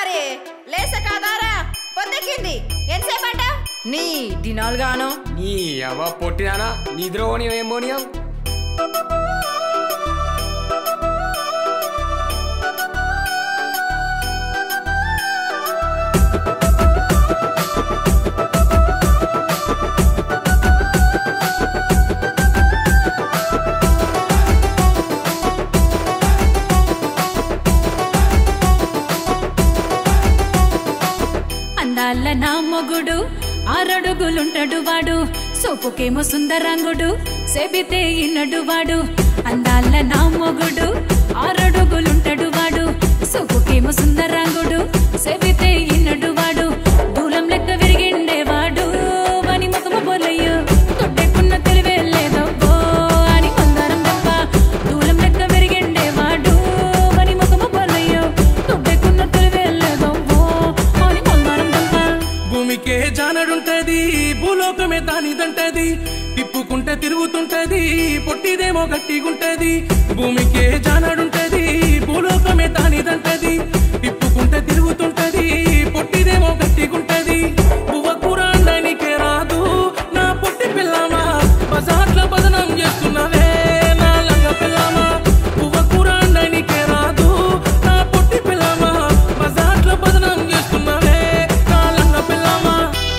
మరి లేస కాదారా పొద్దెక్కింది ఎంతసేపు అంట నీ దినాలు గాను నీ అవ్వ పొట్టినానా నిద్ర పోనీ ఏం పోనీయం అందాల నా మొగుడు ఆరడుగులుంటాడు వాడు సోపుకేమో సుందరంగుడు సెబితే ఇన్నడు వాడు అందాల నా మొగుడు ఆరడుగులుంటాడు వాడు సోపుకేమో సుందరంగుడు సెబితే ఇన్నడు వాడు దూలం లెక్క విరిగిండేవాడు వాని ముఖము బొలయ్యో తొడ్డెక్కున్న తెలివే లేదబ్బో అని మందారం దెబ్బ దూలం లెక్క విరిగిండేవాడు వాని ముఖము బొలయ్యో తొడ్డెక్కున్న తెలివే లేదబ్బో అని మందారం దెబ్బ భూమికే జానడుంటది భూలోకమే దానిదంటది తిప్పుకుంటే తిరుగుతుంటది పొట్టిదేమో గట్టిగుంటది భూమికే జానడుంటది భూలోకమే దానిదంటది తిప్పుకుంటే తిరుగుతుంటది పొట్టిదేమో గట్టిగుంటది పువ్వ కూర అండనికే రాదు నా పొట్టి పిల్లమా బజార్ల బదనం చేస్తున్నవే నా లంగ పిల్లమా పువ్వ కూర అండనికే రాదు నా పొట్టి పిల్లమా బజార్ల బదనం చేస్తున్నవే నా లంగ పిల్లమా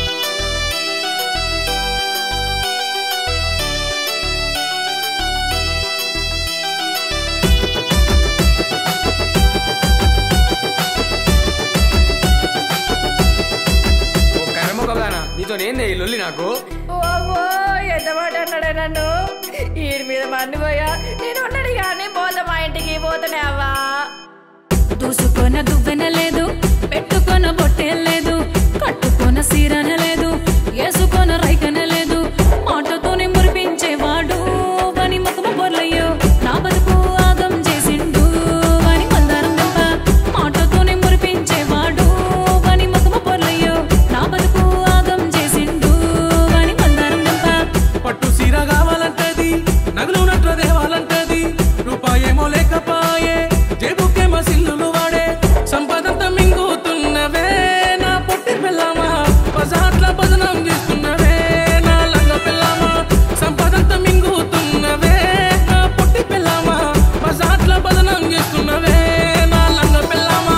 ఓ కర్మొకదానా నీతో ఏంది ఈ లొల్లి నాకు ఓవో ఎంత మాట అన్నాడే నన్ను ఈడి మీద మన్ను పోయా నేను ఉన్నాడు కానీ పోతా మా ఇంటికి పోతానే అవ్వా దూసుకోన దువ్వెన లేదు పెట్టుకొన బొట్టె లేదు కట్టుకొన సీరన లేదు వేసుకోన రైకన లేదు మాటతోనే మురిపించేవాడు వాని ముఖము బొర్లయ్యో నా బతుకు ఆగం చేసిండు వాని మందారం దెబ్బ మాటతోనే మురిపించేవాడు వాని ముఖము బొర్లయ్యో నా బతుకు ఆగం చేసిండు వాని మందారం దెబ్బ పట్టు సీర కావాలంటది నగలు నట్ల దేవాలంటది రూపాయేమో లేకపాయే జేబుకేమో సిల్లులు వాడే సంపదంతా మింగుతున్నవే నా పొట్టి పిల్లమా బజార్ల బదనం చేస్తున్నవే నా లంగ పిల్లమా సంపదంతా మింగుతున్నవే నా పొట్టి పిల్లమా బజార్ల బదనం చేస్తున్నవే నా లంగ పిల్లమా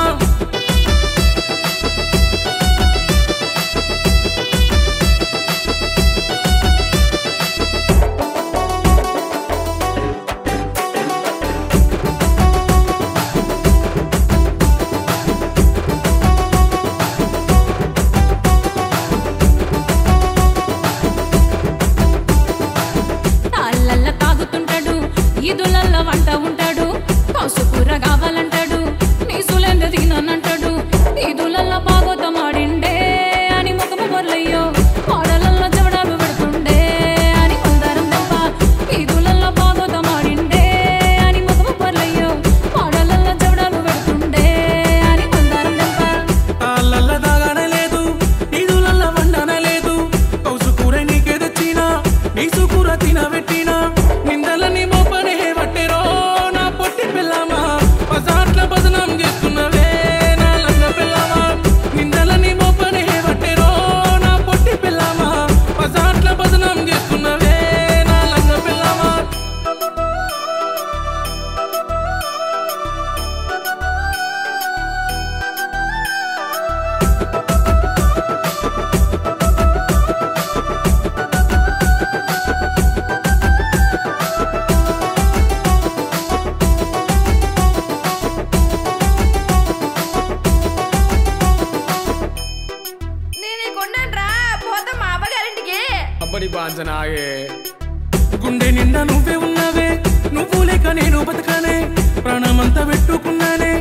తాళ్ళల్ల తాగుతుంటాడు ఈదులల్ల వంట ఉంటాడు పసుకూర కావాలంటాడు నీసులెంద దిగినానంటాడు ఈదులల్ల బాగోతమాడిండే అని ముఖము బొర్లయ్యో పాడలల్ల జవడాలు పెడుతుండే అని మందారం దెబ్బ ఈదులల్ల బాగోతమాడిండే అని ముఖము బొర్లయ్యో పాడలల్ల జవడాలు పెడుతుండే అని మందారం దెబ్బ తాళ్ళల్ల దాగానే లేదు ఈదులల్ల వండన లేదు కౌసు కూర నీకే తెచ్చినా నీసు కూర తినబెట్టినా నిందలని మోపనే పట్టెరో నా పొట్టి పిల్లమా బజార్ల బదనం చేస్తున్నవే నా లంగ పిల్లమా నిందలని మోపనే పట్టెరో నా పొట్టి పిల్లమా బజార్ల బదనం చేస్తున్నవే నా లంగ పిల్లమా నేను నీకున్నాను పోతా మా అవ్వగారింటికి అబ్బని బాంచనాగే గుండె నిండా నువ్వే ఉన్నవే నువ్వు లేక నేను బతకనే ప్రాణమంతా పెట్టుకున్నానే